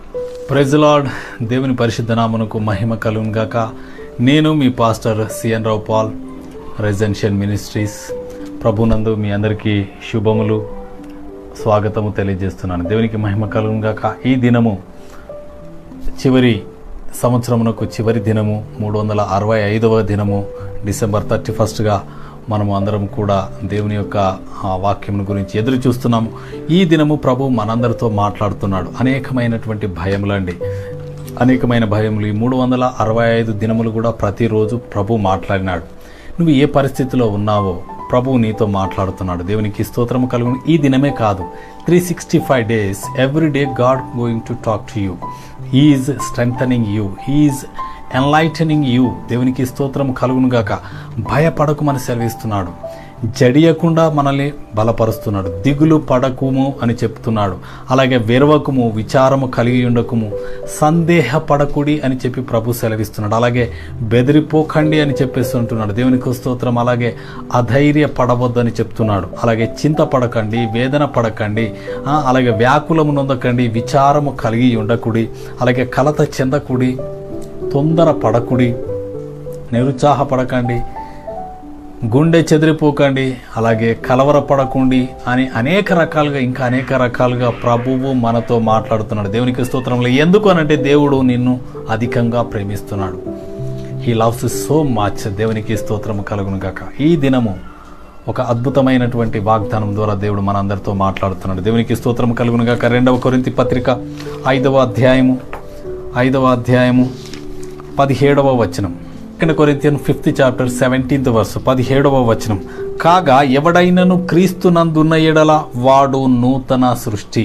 Praise lord దేవుని పరిశుద్ధ నామమునకు మహిమ కలుగును గాక నేను మీ pastor C N Rao Paul residential ministries ప్రభునందు మీ అందరికీ శుభములు స్వాగతము తెలియజేస్తున్నాను దేవునికి మహిమ కలుగును గాక ఈ దినము చివరి సంవత్సరమునకు చివరి దినము మూడు వందల అరవై ఐదవ దినము డిసెంబర్ థర్టీ ఫస్ట్గా మనము అందరం కూడా దేవుని యొక్క ఆ వాక్యం గురించి ఎదురు చూస్తున్నాము ఈ దినము ప్రభు మనందరితో మాట్లాడుతున్నాడు అనేకమైనటువంటి భయములండి అనేకమైన భయములు ఈ మూడు వందల అరవై ఐదు దినములు కూడా ప్రతిరోజు ప్రభు మాట్లాడినాడు నువ్వు ఏ పరిస్థితిలో ఉన్నావో ప్రభువు నీతో మాట్లాడుతున్నాడు దేవునికి స్తోత్రము కలుగును ఈ దినమే కాదు three sixty five days every day God going to talk to you he's strengthening you he's enlightening you దేవునికి స్తోత్రము కలుగును గాక భయపడకుమని సెలవిస్తున్నాడు జడియకుండా మనల్ని బలపరుస్తున్నాడు దిగులు పడకుము అని చెప్తున్నాడు అలాగే వెరవకుము విచారము కలిగి ఉండకుము సందేహపడకుడి అని చెప్పి ప్రభు సెలవిస్తున్నాడు అలాగే బెదిరిపోకండి అని చెప్పేసి ఉంటున్నాడు దేవునికి స్తోత్రం అలాగే అధైర్య పడవద్దని చెప్తున్నాడు అలాగే చింతపడకండి వేదన పడకండి ఆ, అలాగే వ్యాకులము నొందకండి విచారము కలిగి ఉండకుడి అలాగే కలత చెందకుడి తొందర పడకుడి నిరుత్సాహపడకండి గుండె చెదిరిపోకండి అలాగే కలవరపడకండి అని అనేక రకాలుగా ఇంకా అనేక రకాలుగా ప్రభువు మనతో మాట్లాడుతున్నాడు దేవునికి స్తోత్రంలో ఎందుకు అనంటే దేవుడు నిన్ను అధికంగా ప్రేమిస్తున్నాడు హీ లవ్స్ సో మచ్ దేవునికి స్తోత్రము కలుగును గాక ఈ దినము ఒక అద్భుతమైనటువంటి వాగ్దానం ద్వారా దేవుడు మనందరితో మాట్లాడుతున్నాడు దేవునికి స్తోత్రం కలుగును గాక రెండవ కొరింతి పత్రిక ఐదవ అధ్యాయము ఐదవ అధ్యాయము పదిహేడవ వచనం second Corinthian fifth chapter seventeenth verse పదిహేడవ వచనం కాగా ఎవడైనను క్రీస్తునందున్న ఎడల వాడు నూతన సృష్టి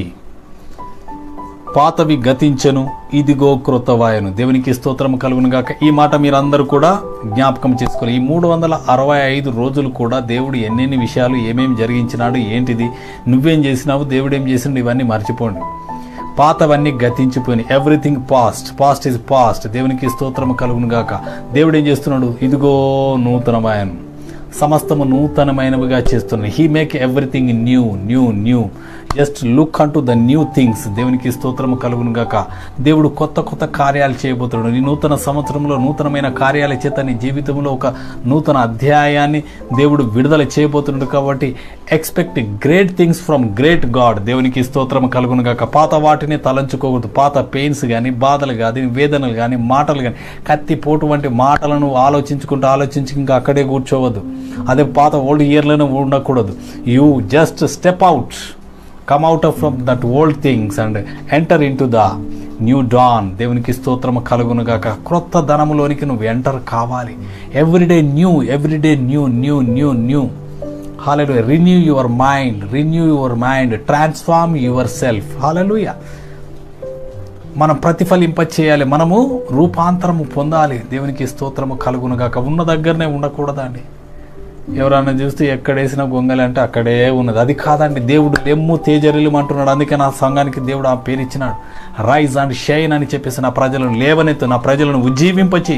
పాతవి గతించెను ఇదిగో క్రొత్తవాయను దేవునికి స్తోత్రం కలుగును గాక ఈ మాట మీరందరూ కూడా జ్ఞాపకం చేసుకోవాలి ఈ మూడు వందల అరవై ఐదు రోజులు కూడా దేవుడు ఎన్నెన్ని విషయాలు ఏమేమి జరిగించినాడు ఏంటిది నువ్వేం చేసినావు దేవుడు ఏం చేసినాడు ఇవన్నీ మర్చిపోండి పాతవన్నీ గతించిపోయినాయి everything past past is past దేవునికి స్తోత్రము కలుగును గాక దేవుడు ఏం చేస్తున్నాడు ఇదిగో నూతనమాయను సమస్తము నూతనమైనవిగా చేస్తున్నాడు he make everything new new new just look అంటూ ద న్యూ థింగ్స్ దేవునికి స్తోత్రము కలుగును గాక దేవుడు కొత్త కొత్త కార్యాలు చేయబోతున్నాడు నీ నూతన సంవత్సరంలో నూతనమైన కార్యాల చేత నీ జీవితంలో ఒక నూతన అధ్యాయాన్ని దేవుడు విడుదల చేయబోతున్నాడు కాబట్టి expect great things from great God దేవునికి స్తోత్రం కలుగును గాక పాత వాటిని తలంచుకోకూడదు పాత పెయిన్స్ కానీ బాధలు కానీ వేదనలు కానీ మాటలు కానీ కత్తి పోటు వంటి మాటలను ఆలోచించుకుంటూ ఆలోచించి ఇంకా అక్కడే కూర్చోవద్దు అదే పాత ఓల్డ్ ఇయర్లోనే ఉండకూడదు you just step out come out of from that old things and enter in to the new dawn దేవునికి స్తోత్రము కలుగును గాక క్రొత్త ధనములోనికి నువ్వు ఎంటర్ కావాలి everyday new everyday new new new new హాలెలు renew your mind renew your mind transform yourself hallelujah మనం ప్రతిఫలింప చేయాలి మనము రూపాంతరము పొందాలి దేవునికి స్తోత్రము కలుగును గాక ఉన్న దగ్గరనే ఉండకూడదండి ఎవరైనా చూస్తే ఎక్కడేసిన గొంగలి అంటే అక్కడే ఉన్నది అది కాదండి దేవుడు లెమ్ము తేజరిల్లు అంటున్నాడు అందుకే నా సంఘానికి దేవుడు ఆ పేరు ఇచ్చినాడు రైజ్ అండ్ షైన్ అని చెప్పేసి నా ప్రజలను లేవనెత్తు నా ప్రజలను ఉజ్జీవింపచేయి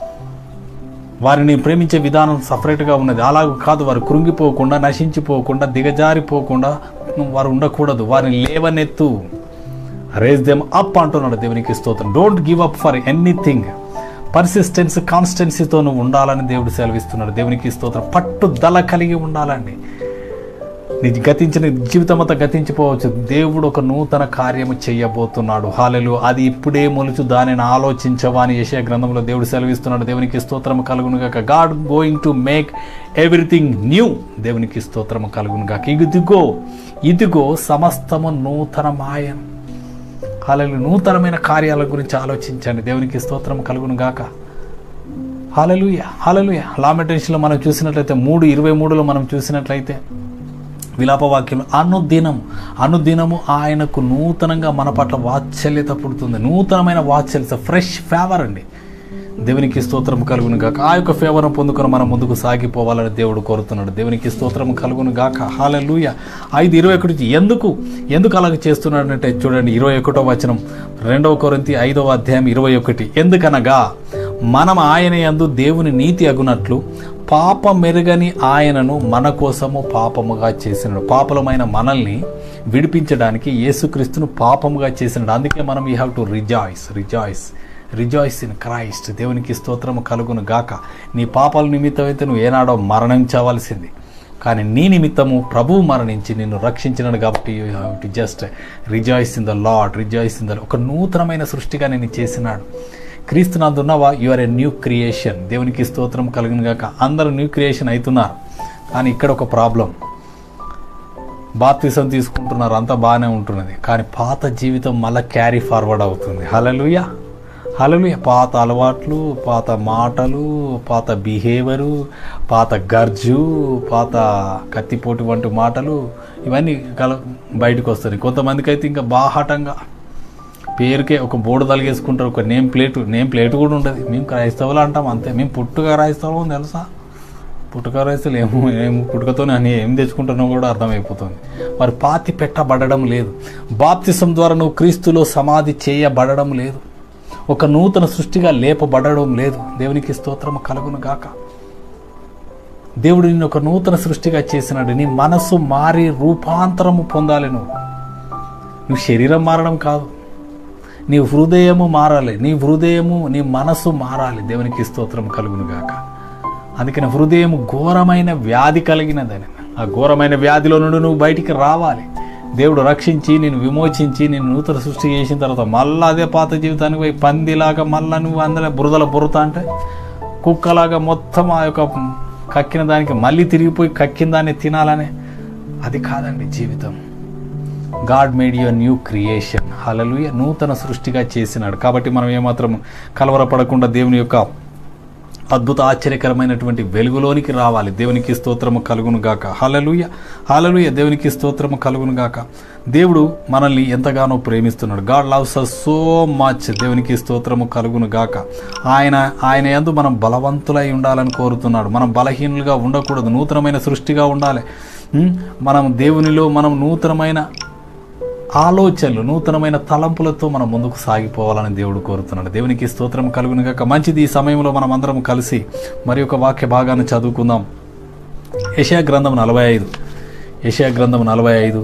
వారిని ప్రేమించే విధానం సపరేట్గా ఉన్నది అలాగ కాదు వారు కృంగిపోకుండా నశించిపోకుండా దిగజారిపోకుండా వారు ఉండకూడదు వారిని లేవనెత్తు రేజ్ దెమ్ అప్ అంటున్నాడు దేవునికి స్తోత్రం don't give up for anything persistence కాన్స్టెన్సీతో నువ్వు ఉండాలని దేవుడు సెలవిస్తున్నాడు దేవునికి స్తోత్రం పట్టుదల కలిగి ఉండాలండి నీ గతించిన జీవితం అంతా గతించిపోవచ్చు దేవుడు ఒక నూతన కార్యము చేయబోతున్నాడు హాలెలు అది ఇప్పుడే మొలుచు దానిని ఆలోచించవా అని యెషయా గ్రంథంలో దేవుడు సెలవిస్తున్నాడు దేవునికి స్తోత్రము కలుగును గాక God going to make everything new దేవునికి స్తోత్రము కలుగును గాక ఇదిగో ఇదిగో సమస్తము నూతనమాయం హాలలు నూతనమైన కార్యాల గురించి ఆలోచించండి దేవునికి స్తోత్రం కలుగును గాక హాలలుయ హాలలుయ లామెటెన్షన్లో మనం చూసినట్లయితే మూడు ఇరవై మూడులో మనం చూసినట్లయితే విలాపవాక్యం అనుదినం అనుదినము ఆయనకు నూతనంగా మన పట్ల వాత్సల్యత పుడుతుంది నూతనమైన వాత్సల్యత ఫ్రెష్ ఫేవర్ అండి దేవునికి స్తోత్రం కలుగును గాక ఆ యొక్క ఫేవర్ను పొందుకొని మనం ముందుకు సాగిపోవాలని దేవుడు కోరుతున్నాడు దేవునికి స్తోత్రం కలుగును గాక హాలూయ ఐదు ఇరవై ఒకటి ఎందుకు ఎందుకు అలాగ చేస్తున్నాడంటే చూడండి ఇరవై ఒకటో వచనం రెండవ కొరింతి ఐదవ అధ్యాయం ఇరవై ఒకటి ఎందుకనగా మనం ఆయన యందు దేవుని నీతి అగునట్లు పాప మెరుగని ఆయనను మన కోసము పాపముగా చేసినాడు పాపలమైన మనల్ని విడిపించడానికి యేసుక్రీస్తును పాపముగా చేసినాడు అందుకే మనం you have to rejoice rejoice rejoice in Christ దేవునికి స్తోత్రము కలుగును గాక నీ పాపాల నిమిత్తమైతే నువ్వు ఏనాడో మరణించవలసింది కానీ నీ నిమిత్తము ప్రభువు మరణించి నిన్ను రక్షించినాడు కాబట్టి you have to just rejoice in the Lord rejoice in the ఒక నూతనమైన సృష్టిగా నేను చేసినాడు క్రీస్తు నందున్నవా you are a new creation దేవునికి స్తోత్రం కలుగును గాక అందరూ న్యూ క్రియేషన్ అవుతున్నారు కానీ ఇక్కడ ఒక ప్రాబ్లం బాప్తిసం తీసుకుంటున్నారు అంతా బాగానే ఉంటున్నది కానీ పాత జీవితం మళ్ళీ క్యారీ ఫార్వర్డ్ అవుతుంది హలలుయ హలలుయ పాత అలవాట్లు పాత మాటలు పాత బిహేవియరు పాత గర్జు పాత కత్తిపోటు వంటి మాటలు ఇవన్నీ కల బయటకు వస్తాయి కొంతమందికి అయితే ఇంకా బాహాటంగా పేరుకే ఒక బోర్డు తలిగేసుకుంటారు ఒక నేమ్ ప్లేట్ నేమ్ ప్లేట్ కూడా ఉంటుంది మేము క్రైస్తవులు అంటాం అంతే మేము పుట్టుక క్రైస్తవం తెలుసా పుట్టుక రైతులు ఏమో ఏమో పుట్టుకతోనే అని ఏం తెచ్చుకుంటున్నావు కూడా అర్థమైపోతుంది మరి పాతి పెట్టబడడం లేదు బాప్తిసం ద్వారా నువ్వు క్రీస్తులో సమాధి చేయబడడం లేదు ఒక నూతన సృష్టిగా లేపబడడం లేదు దేవునికి స్తోత్రము కలుగును గాక దేవుడు నిన్ను ఒక నూతన సృష్టిగా చేసినాడు నీ మనసు మారి రూపాంతరము పొందాలి నువ్వు నువ్వు శరీరం మారడం కాదు నీ హృదయము మారాలి నీ హృదయము నీ మనసు మారాలి దేవునికి స్తోత్రం కలుగును గాక అందుకని హృదయం ఘోరమైన వ్యాధి కలిగినదని ఆ ఘోరమైన వ్యాధిలో నుండి నువ్వు బయటికి రావాలి దేవుడు రక్షించి నేను విమోచించి నేను నూతన సృష్టి చేసిన తర్వాత మళ్ళీ అదే పాత జీవితానికి పోయి పందిలాగా మళ్ళీ నువ్వు అందులో బురదల బురత అంటే కుక్కలాగా మొత్తం ఆ యొక్క కక్కిన దానికి మళ్ళీ తిరిగిపోయి కక్కిన దాన్ని తినాలనే అది కాదండి జీవితం God made your new creation hallelujah నూతన సృష్టిగా చేసినాడు కాబట్టి మనం ఏమాత్రం కలవరపడకుండా దేవుని యొక్క అద్భుత ఆశ్చర్యకరమైనటువంటి వెలుగులోనికి రావాలి దేవునికి స్తోత్రము కలుగును గాక హలలుయ హలలుయ దేవునికి స్తోత్రము కలుగును గాక దేవుడు మనల్ని ఎంతగానో ప్రేమిస్తున్నాడు God loves us so much దేవునికి స్తోత్రము కలుగును గాక ఆయన ఆయన యందు మనం బలవంతులై ఉండాలని కోరుతున్నాడు మనం బలహీనులుగా ఉండకూడదు నూతనమైన సృష్టిగా ఉండాలి ఉం? మనం దేవునిలో మనం నూతనమైన ఆలోచనలు నూతనమైన తలంపులతో మనం ముందుకు సాగిపోవాలని దేవుడు కోరుతున్నాడు దేవునికి స్తోత్రం కలుగును గాక మంచిది ఈ సమయంలో మనం అందరం కలిసి మరి ఒక వాక్య భాగాన్ని చదువుకుందాం యశా గ్రంథం నలభై ఐదు యశా గ్రంథం నలభై ఐదు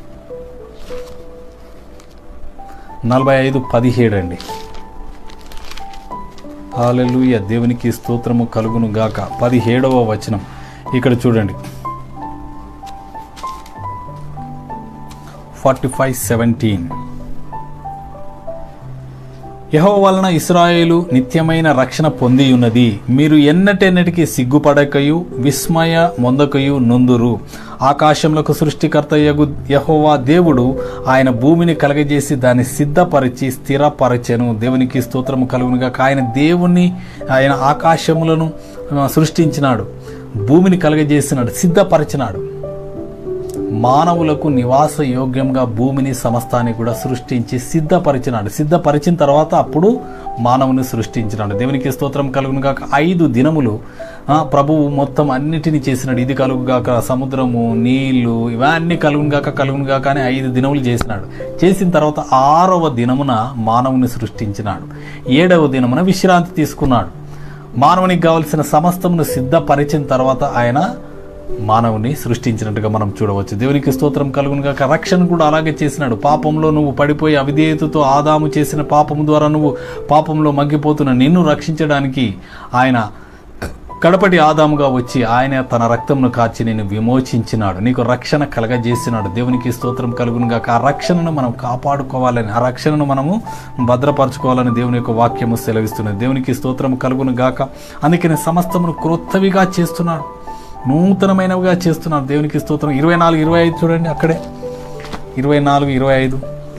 నలభై ఐదు పదిహేడు అండి హాలెలూయ దేవునికి స్తోత్రము కలుగును గాక పదిహేడవ వచనం ఇక్కడ చూడండి ఫార్టీ ఫైవ్ సెవెంటీన్ యహో వలన ఇస్రాయేలు నిత్యమైన రక్షణ పొంది ఉన్నది మీరు ఎన్నటెన్నటికి సిగ్గుపడకయు విస్మయ మొందకయు నొందురు ఆకాశంలోకి సృష్టికర్త యగు యహోవా దేవుడు ఆయన భూమిని కలగజేసి దాన్ని సిద్ధపరిచి స్థిరపరచెను దేవునికి స్తోత్రము కలుగునుగా ఆయన దేవుని ఆయన ఆకాశములను ఆ, సృష్టించినాడు భూమిని కలగజేసినాడు సిద్ధపరిచినాడు మానవులకు నివాస యోగ్యంగా భూమిని సమస్తాన్ని కూడా సృష్టించి సిద్ధపరిచినాడు సిద్ధపరిచిన తర్వాత అప్పుడు మానవుని సృష్టించినాడు దేవునికి స్తోత్రం కలుగును గాక ఐదు దినములు ఆ, ప్రభువు మొత్తం అన్నిటిని చేసినాడు ఇది కలుగుగాక సముద్రము నీళ్లు ఇవన్నీ కలుగును గాక కలుగును గాక అని ఐదు దినములు చేసినాడు చేసిన తర్వాత ఆరవ దినమున మానవుని సృష్టించినాడు ఏడవ దినమున విశ్రాంతి తీసుకున్నాడు మానవునికి కావలసిన సమస్తమును సిద్ధపరిచిన తర్వాత ఆయన మానవుని సృష్టించినట్టుగా మనం చూడవచ్చు దేవునికి స్తోత్రం కలుగును గాక రక్షణ కూడా అలాగే చేసినాడు పాపంలో నువ్వు పడిపోయి అవిధేయతతో ఆదాము చేసిన పాపం ద్వారా నువ్వు పాపంలో మగ్గిపోతున్న నిన్ను రక్షించడానికి ఆయన కడపటి ఆదాముగా వచ్చి ఆయన తన రక్తంను కాచి నేను విమోచించినాడు నీకు రక్షణ కలగజేసినాడు దేవునికి స్తోత్రం కలుగును గాక ఆ రక్షణను మనం కాపాడుకోవాలని ఆ రక్షణను మనము భద్రపరచుకోవాలని దేవుని యొక్క వాక్యము సెలవిస్తున్నది దేవునికి స్తోత్రం కలుగును గాక అందుకని సమస్తమును క్రొత్తవిగా చేస్తున్నాడు నూతనమైనవిగా చేస్తున్నాడు దేవునికి స్తోత్రం ఇరవై నాలుగు ఇరవై ఐదు చూడండి అక్కడే ఇరవై నాలుగు ఇరవై ఐదు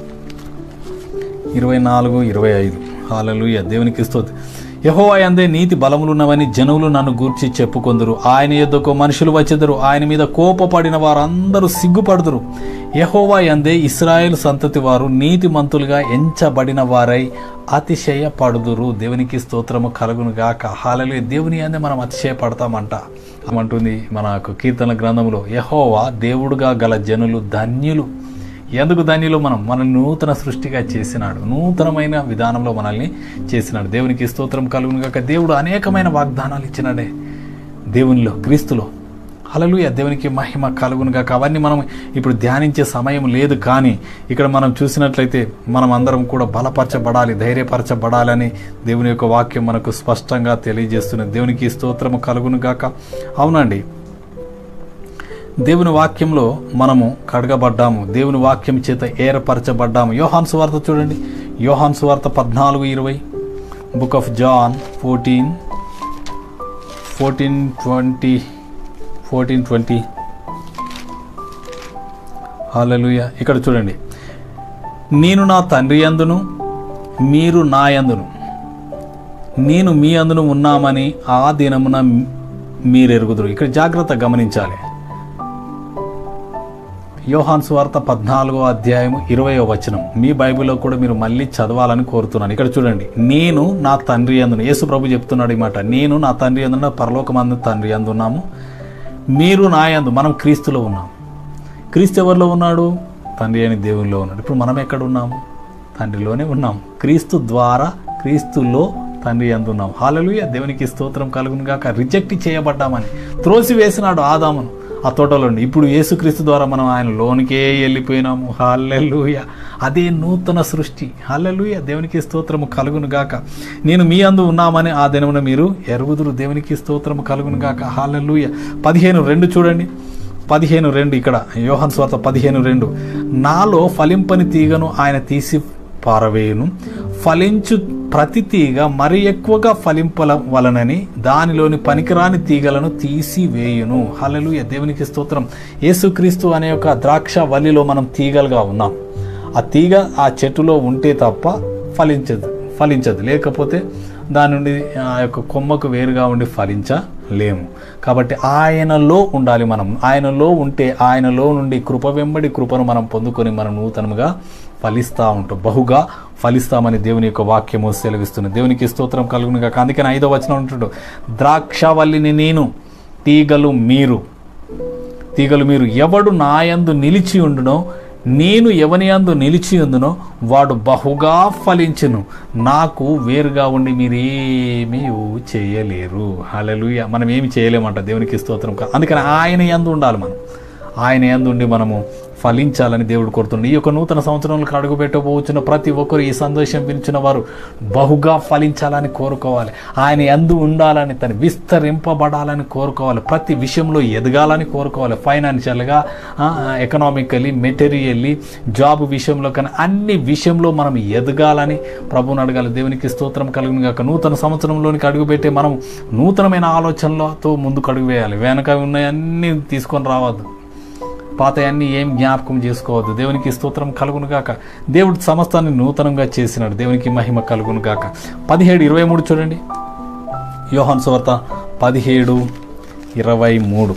ఇరవై నాలుగు ఇరవై ఐదు హాలలుయ దేవునికి స్తోత్రం యహోవా అందే నీతి బలములున్నవని జనులు నన్ను గూర్చి చెప్పుకొందురు ఆయన యొద్దకు మనుషులు వచ్చెదరు ఆయన మీద కోపపడిన వారందరూ సిగ్గుపడుదురు యహోవా అందే ఇస్రాయేల్ సంతతి వారు నీతిమంతులుగా ఎంచబడిన వారై అతిశయపడుదురు దేవునికి స్తోత్రము కలుగును గాక హాలలు దేవుని అందే మనం అతిశయపడతామంట అంటుంది మన కీర్తన గ్రంథంలో యహోవా దేవుడుగా గల జనులు ధన్యులు ఎందుకు ధన్యులు మనం మన నూతన సృష్టిగా చేసినాడు నూతనమైన విధానంలో మనల్ని చేసినాడు దేవునికి స్తోత్రం కలుగును గాక దేవుడు అనేకమైన వాగ్దానాలు ఇచ్చినాడే దేవునిలో క్రీస్తులో హలలుయ దేవునికి మహిమ కలుగునుగా అవన్నీ మనం ఇప్పుడు ధ్యానించే సమయం లేదు కానీ ఇక్కడ మనం చూసినట్లయితే మనం అందరం కూడా బలపరచబడాలి ధైర్యపరచబడాలని దేవుని యొక్క వాక్యం మనకు స్పష్టంగా తెలియజేస్తున్నది దేవునికి స్తోత్రము కలుగునుగాక అవునండి దేవుని వాక్యంలో మనము కడగబడ్డాము దేవుని వాక్యం చేత ఏర్పరచబడ్డాము యోహాన్ సువార్త చూడండి యోహాన్ సువార్త పద్నాలుగు ఇరవై book of John fourteen fourteen twenty fourteen twenty hallelujah ఇక్కడ చూడండి నేను నా తండ్రి అందును మీరు నా యందును నేను మీ అందును ఉన్నామని ఆ దినమున మీరెరుగుదురు ఇక్కడ జాగ్రత్త గమనించాలి యోహాన్ సువార్త పద్నాలుగో అధ్యాయం ఇరవయో వచనం మీ బైబిల్లో కూడా మీరు మళ్ళీ చదవాలని కోరుతున్నాను ఇక్కడ చూడండి నేను నా తండ్రి అందును యేసు ప్రభు చెప్తున్నాడు ఈ మాట నేను నా తండ్రి అందున పరలోకమందు తండ్రి అందున్నాము మీరు నా యందు మనం క్రీస్తులో ఉన్నాం క్రీస్తు ఎవరిలో ఉన్నాడు తండ్రి అని దేవునిలో ఉన్నాడు ఇప్పుడు మనం ఎక్కడ ఉన్నాము తండ్రిలోనే ఉన్నాం క్రీస్తు ద్వారా క్రీస్తులో తండ్రి అందున్నాం హాలలుయ దేవునికి స్తోత్రం కలుగును గాక రిజెక్ట్ చేయబడ్డామని త్రోసి వేసినాడు ఆదామును ఆ తోటలో నుండి ఇప్పుడు యేసుక్రీస్తు ద్వారా మనం ఆయన లోనికే వెళ్ళిపోయినాము హాలెలుయ అదే నూతన సృష్టి హాలెలుయ దేవునికి స్తోత్రము కలుగును గాక నేను మీ అందు ఉన్నామని ఆ దినమున మీరు ఎరుగుదురు దేవునికి స్తోత్రము కలుగును గాక హాలెలుయ పదిహేను రెండు చూడండి పదిహేను రెండు ఇక్కడ యోహన్ స్వార్త పదిహేను రెండు నాలో ఫలింపని తీగను ఆయన తీసి పారవేయును ఫలించు ప్రతి తీగ మరి ఎక్కువగా ఫలింపల వలనని దానిలోని పనికిరాని తీగలను తీసి వేయును హలలు దేవునికి స్తోత్రం యేసుక్రీస్తు అనే ఒక ద్రాక్ష వల్లిలో మనం తీగలుగా ఉన్నాం ఆ తీగ ఆ చెట్టులో ఉంటే తప్ప ఫలించదు ఫలించదు లేకపోతే దాని నుండి ఆ యొక్క కొమ్మకు వేరుగా ఉండి ఫలించలేము కాబట్టి ఆయనలో ఉండాలి మనం ఆయనలో ఉంటే ఆయనలో నుండి కృప వెంబడి కృపను మనం పొందుకొని మనం నూతనముగా ఫలిస్తూ ఉంటాం బహుగా ఫలిస్తామని దేవుని యొక్క వాక్యము సెలవిస్తుంది దేవునికి స్తోత్రం కలుగునుగా అందుకని ఐదో వచనం ఉంటుండు ద్రాక్షవల్లిని నేను తీగలు మీరు తీగలు మీరు ఎవడు నాయందు నిలిచి ఉండునో నేను ఎవని అందు నిలిచి ఉందునో వాడు బహుగా ఫలించును నాకు వేరుగా ఉండి మీరేమీ చేయలేరు హలలుయ మనం ఏమి చేయలేమంట దేవునికి స్తోత్రం కా- అందుకని ఆయన యందు ఉండాలి మనం ఆయన యందు ఉండి మనము ఫలించాలని దేవుడు కోరుతుంది ఈ యొక్క నూతన సంవత్సరంలో అడుగు పెట్టబోచున్న ప్రతి ఒక్కరు ఈ సందేశం వినిచిన వారు బహుగా ఫలించాలని కోరుకోవాలి ఆయన ఎందు ఉండాలని తను విస్తరింపబడాలని కోరుకోవాలి ప్రతి విషయంలో ఎదగాలని కోరుకోవాలి ఫైనాన్షియల్గా ఎకనామికలీ మెటీరియల్లీ జాబ్ విషయంలో కానీ అన్ని విషయంలో మనం ఎదగాలని ప్రభువుని అడగాలి దేవునికి స్తోత్రం కలిగిన కాక నూతన సంవత్సరంలోనికి అడుగుపెట్టే మనం నూతనమైన ఆలోచనలతో ముందుకు అడుగు వేయాలి వెనక ఉన్నాయన్నీ తీసుకొని రావద్దు పాతయన్నీ ఏం జ్ఞాపకం చేసుకోవద్దు దేవునికి స్తోత్రం కలుగును గాక దేవుడు సమస్తాన్ని నూతనంగా చేసినాడు దేవునికి మహిమ కలుగును గాక పదిహేడు ఇరవై మూడు చూడండి యోహాన్ సువార్త పదిహేడు ఇరవై మూడు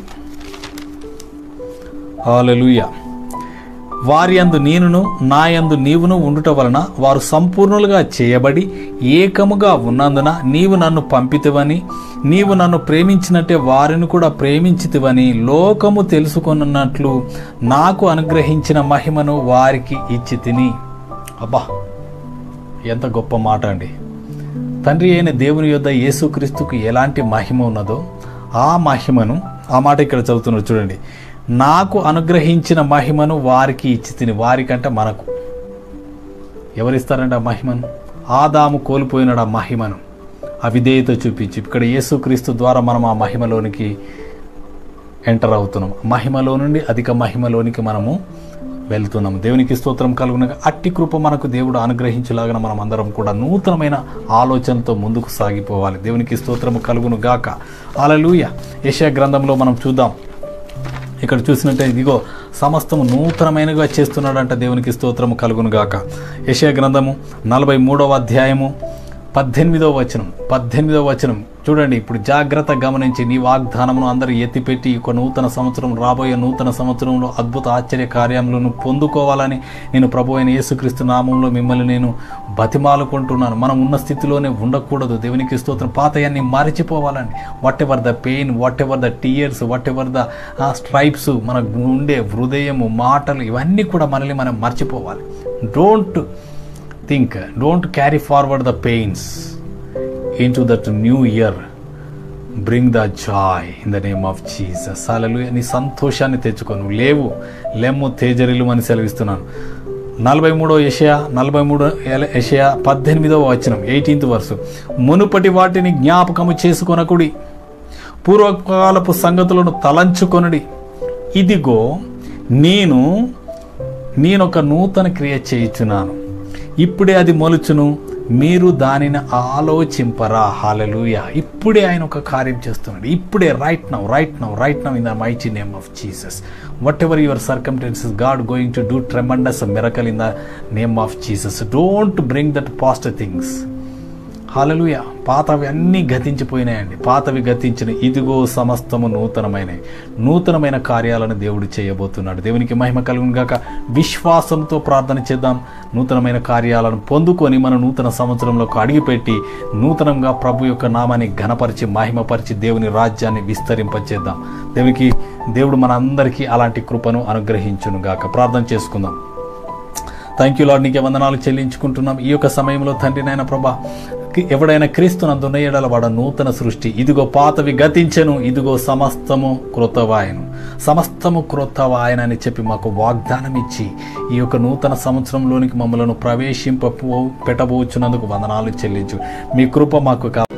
హాలలుయ వారి అందు నేనును నా యందు నీవును ఉండుట వలన వారు సంపూర్ణులుగా చేయబడి ఏకముగా ఉన్నందున నీవు నన్ను పంపితివని నీవు నన్ను ప్రేమించినట్టే వారిని కూడా ప్రేమించితివని లోకము తెలుసుకొనున్నట్లు నాకు అనుగ్రహించిన మహిమను వారికి ఇచ్చి తిని అబ్బా ఎంత గొప్ప మాట అండి తండ్రి అయిన దేవుని యొద్ద యేసుక్రీస్తుకు ఎలాంటి మహిమ ఉన్నదో ఆ మహిమను ఆ మాట ఇక్కడ చదువుతున్నారు చూడండి నాకు అనుగ్రహించిన మహిమను వారికి ఇచ్చి తిని వారికంటే మనకు ఎవరిస్తారండి ఆ మహిమను ఆదాము కోల్పోయినాడు ఆ మహిమను అవిధేయత చూపించి ఇక్కడ యేసుక్రీస్తు ద్వారా మనం ఆ మహిమలోనికి ఎంటర్ అవుతున్నాం మహిమలో నుండి అధిక మహిమలోనికి మనము వెళ్తున్నాం దేవునికి స్తోత్రం కలుగున అట్టి కృప మనకు దేవుడు అనుగ్రహించలాగా మనం అందరం కూడా నూతనమైన ఆలోచనతో ముందుకు సాగిపోవాలి దేవునికి స్తోత్రము కలుగును గాక అలలుయ యశా గ్రంథంలో మనం చూద్దాం ఇక్కడ చూసినట్టే ఇదిగో సమస్తము నూతనమైనగా చేస్తున్నాడంట దేవునికి స్తోత్రము కలుగును గాక యశయ గ్రంథము నలభై మూడవ అధ్యాయము పద్దెనిమిదవ వచనం పద్దెనిమిదవ వచనం చూడండి ఇప్పుడు జాగ్రత్త గమనించి నీ వాగ్దానమును అందరూ ఎత్తిపెట్టి ఈ యొక్క నూతన సంవత్సరం రాబోయే నూతన సంవత్సరంలో అద్భుత ఆశ్చర్య కార్యములను పొందుకోవాలని నేను ప్రభు అయిన యేసుక్రీస్తు నామంలో మిమ్మల్ని నేను బతిమాలుకుంటున్నాను మనం ఉన్న స్థితిలోనే ఉండకూడదు దేవునికి స్తోత్రం పాతయాన్ని మరచిపోవాలని whatever the pain whatever the tears whatever the stripes మన ఉండే హృదయము మాటలు ఇవన్నీ కూడా మనల్ని మనం మర్చిపోవాలి don't think don't carry forward the pains in to that new year bring the joy in the name of Jesus అలలు నీ సంతోషాన్ని తెచ్చుకో నువ్వు లేవు లెమ్ము తేజరిలు అని సెలవిస్తున్నాను నలభై మూడో యషయా నలభై మూడో యషయా పద్దెనిమిదవ వచనం ఎయిటీన్త్ వర్స్ మునుపటి వాటిని జ్ఞాపకము చేసుకొనకుడి పూర్వకాలపు సంగతులను తలంచుకొనడి ఇదిగో నేను నేనొక నూతన క్రియ చేయుచున్నాను ఇప్పుడే అది మొలుచును మీరు దానిని ఆలోచింపరా హాలలుయ ఇప్పుడే ఆయన ఒక కార్యం చేస్తున్నాడు ఇప్పుడే right now right now right now in the mighty name of Jesus whatever your circumstances God going to do tremendous miracle in the name of Jesus don't bring that past things hallelujah పాతవి అన్నీ గతించిపోయినాయండి పాతవి గతించిన ఇదిగో సమస్తము నూతనమైనవి నూతనమైన కార్యాలను దేవుడు చేయబోతున్నాడు దేవునికి మహిమ కలుగును గాక విశ్వాసంతో ప్రార్థన చేద్దాం నూతనమైన కార్యాలను పొందుకొని మన నూతన సంవత్సరంలోకి అడిగిపెట్టి నూతనంగా ప్రభు యొక్క నామాన్ని ఘనపరిచి మహిమపరిచి దేవుని రాజ్యాన్ని విస్తరింపచేద్దాం దేవునికి దేవుడు మన అందరికీ అలాంటి కృపను అనుగ్రహించును గాక ప్రార్థన చేసుకుందాం థ్యాంక్ యూ లాడ్ నీకే వందనాలు చెల్లించుకుంటున్నాం ఈ యొక్క సమయంలో తండ్రి నాయన ప్రభా ఎవడైనా క్రీస్తునందున్న ఎడల వాడ నూతన సృష్టి ఇదిగో పాతవి గతించెను ఇదిగో సమస్తము క్రొత్తవాయను సమస్తము క్రొత్తవాయన అని చెప్పి మాకు వాగ్దానం ఇచ్చి ఈ యొక్క నూతన సంవత్సరంలోనికి మమ్మలను ప్రవేశింప పెట్టబోచున్నందుకు వందనాలు చెల్లించు మీ కృప మాకు కా-